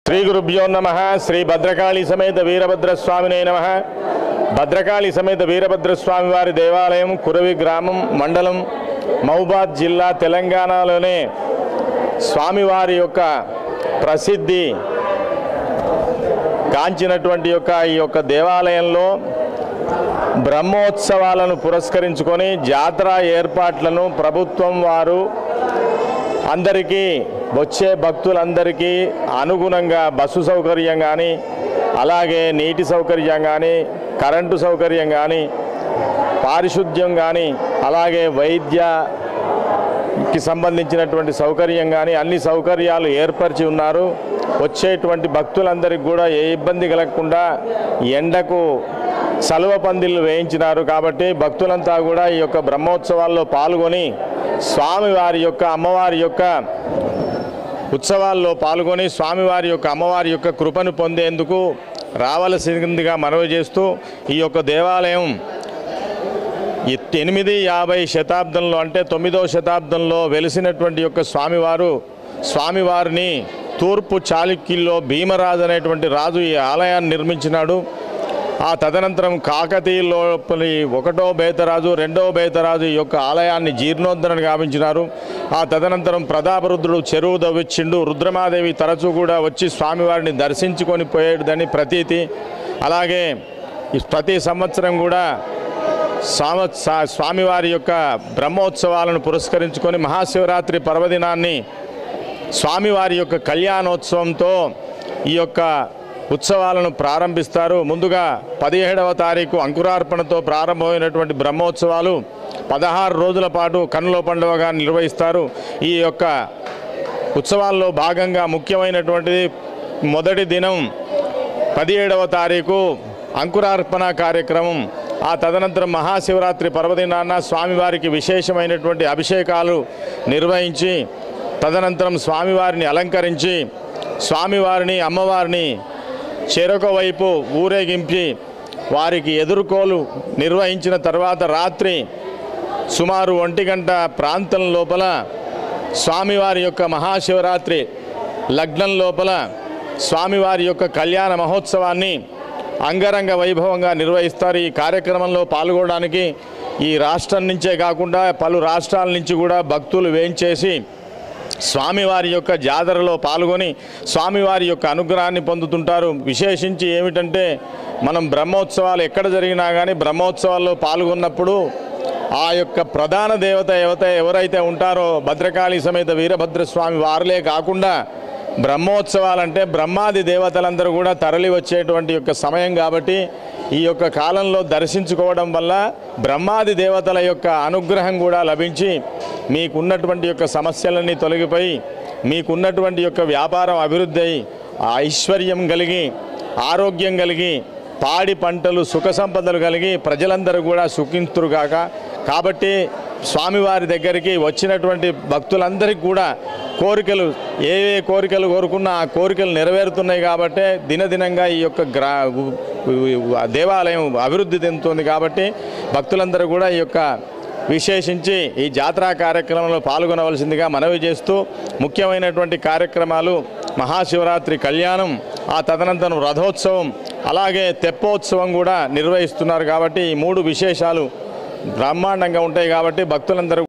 శ్రీ గురుభ్యో నమ శ్రీ భద్రకాళి సమేత వీరభద్రస్వామినే నమ భద్రకాళి సమేత వీరభద్రస్వామి వారి దేవాలయం కురవి గ్రామం మండలం మహబాద్ జిల్లా తెలంగాణలోనే స్వామివారి యొక్క ప్రసిద్ధి కాంచినటువంటి యొక్క ఈ యొక్క దేవాలయంలో బ్రహ్మోత్సవాలను పురస్కరించుకొని జాతర ఏర్పాట్లను ప్రభుత్వం వారు అందరికీ వచ్చే భక్తులందరికీ అనుగుణంగా బస్సు సౌకర్యం కానీ అలాగే నీటి సౌకర్యం కానీ కరెంటు సౌకర్యం కానీ పారిశుద్ధ్యం కానీ అలాగే వైద్యకి సంబంధించినటువంటి సౌకర్యం కానీ అన్ని సౌకర్యాలు ఏర్పరిచి ఉన్నారు వచ్చేటువంటి భక్తులందరికీ కూడా ఏ ఇబ్బంది కలగకుండా ఎండకు సలువ పందిళ్ళు వేయించినారు కాబట్టి భక్తులంతా కూడా ఈ యొక్క బ్రహ్మోత్సవాల్లో పాల్గొని స్వామివారి యొక్క అమ్మవారి యొక్క ఉత్సవాల్లో పాల్గొని స్వామివారి యొక్క అమ్మవారి యొక్క కృపను పొందేందుకు రావలసిందిగా మనవి చేస్తూ ఈ యొక్క దేవాలయం ఈ ఎనిమిది యాభై శతాబ్దంలో అంటే తొమ్మిదవ శతాబ్దంలో వెలిసినటువంటి యొక్క స్వామివారు స్వామివారిని తూర్పు చాళుక్యుల్లో భీమరాజు అనేటువంటి రాజు ఈ ఆలయాన్ని నిర్మించినాడు ఆ తదనంతరం కాకతీయులోపలి ఒకటో బేతరాజు రెండవ బేతరాజు ఈ యొక్క ఆలయాన్ని జీర్ణోద్ధరణ గావించినారు ఆ తదనంతరం ప్రతాపరుద్రుడు చెరువు దవ్విచ్చిండు రుద్రమాదేవి తరచూ కూడా వచ్చి స్వామివారిని దర్శించుకొని పోయేదని ప్రతీతి అలాగే ఈ ప్రతి సంవత్సరం కూడా స్వామ సా- స్వామివారి యొక్క బ్రహ్మోత్సవాలను పురస్కరించుకొని మహాశివరాత్రి పర్వదినాన్ని స్వామివారి యొక్క కళ్యాణోత్సవంతో ఈ యొక్క ఉత్సవాలను ప్రారంభిస్తారు ముందుగా పదిహేడవ తారీఖు అంకురార్పణతో ప్రారంభమైనటువంటి బ్రహ్మోత్సవాలు పదహారు రోజుల పాటు కన్నుల పండుగగా నిర్వహిస్తారు ఈ యొక్క ఉత్సవాల్లో భాగంగా ముఖ్యమైనటువంటిది మొదటి దినం పదిహేడవ తారీఖు అంకురార్పణ కార్యక్రమం ఆ తదనంతరం మహాశివరాత్రి పర్వదినాన స్వామివారికి విశేషమైనటువంటి అభిషేకాలు నిర్వహించి తదనంతరం స్వామివారిని అలంకరించి స్వామివారిని అమ్మవారిని చెరొక వైపు ఊరేగించి వారికి ఎదుర్కోలు నిర్వహించిన తర్వాత రాత్రి సుమారు ఒంటి గంట ప్రాంతం లోపల స్వామివారి యొక్క మహాశివరాత్రి లగ్నం లోపల స్వామివారి యొక్క కళ్యాణ మహోత్సవాన్ని అంగరంగ వైభవంగా నిర్వహిస్తారు ఈ కార్యక్రమంలో పాల్గొనడానికి ఈ రాష్ట్రం నుంచే కాకుండా పలు రాష్ట్రాల నుంచి కూడా భక్తులు వేంచేసి స్వామివారి యొక్క జాతరలో పాల్గొని స్వామివారి యొక్క అనుగ్రహాన్ని పొందుతుంటారు విశేషించి ఏమిటంటే మనం బ్రహ్మోత్సవాలు ఎక్కడ జరిగినా కానీ బ్రహ్మోత్సవాల్లో పాల్గొన్నప్పుడు ఆ యొక్క ప్రధాన దేవత ఎవత ఎవరైతే ఉంటారో భద్రకాళి సమేత వీరభద్రస్వామి వారులే కాకుండా బ్రహ్మోత్సవాలంటే బ్రహ్మాది దేవతలందరూ కూడా తరలి వచ్చేటువంటి యొక్క సమయం కాబట్టి ఈ యొక్క కాలంలో దర్శించుకోవడం వల్ల బ్రహ్మాది దేవతల యొక్క అనుగ్రహం కూడా లభించి మీకున్నటువంటి యొక్క సమస్యలన్నీ తొలగిపోయి మీకున్నటువంటి యొక్క వ్యాపారం అభివృద్ధి అయి ఐశ్వర్యం కలిగి ఆరోగ్యం కలిగి పాడి పంటలు సుఖ సంపదలు కలిగి ప్రజలందరూ కూడా సుఖింతురుగాక కాబట్టి స్వామివారి దగ్గరికి వచ్చినటువంటి భక్తులందరికీ కూడా కోరికలు ఏ ఏ కోరికలు కోరుకున్నా ఆ కోరికలు నెరవేరుతున్నాయి కాబట్టి దినదినంగా ఈ యొక్క గ్రా ఉ- ఉ- దేవాలయం అభివృద్ధి చెందుతుంది కాబట్టి భక్తులందరూ కూడా ఈ యొక్క విశేషించి ఈ జాతరా కార్యక్రమంలో పాల్గొనవలసిందిగా మనవి చేస్తూ ముఖ్యమైనటువంటి కార్యక్రమాలు మహాశివరాత్రి కళ్యాణం ఆ తదనంతరం రథోత్సవం అలాగే తెప్పోత్సవం కూడా నిర్వహిస్తున్నారు కాబట్టి ఈ మూడు విశేషాలు బ్రహ్మాండంగా ఉంటాయి కాబట్టి భక్తులందరూ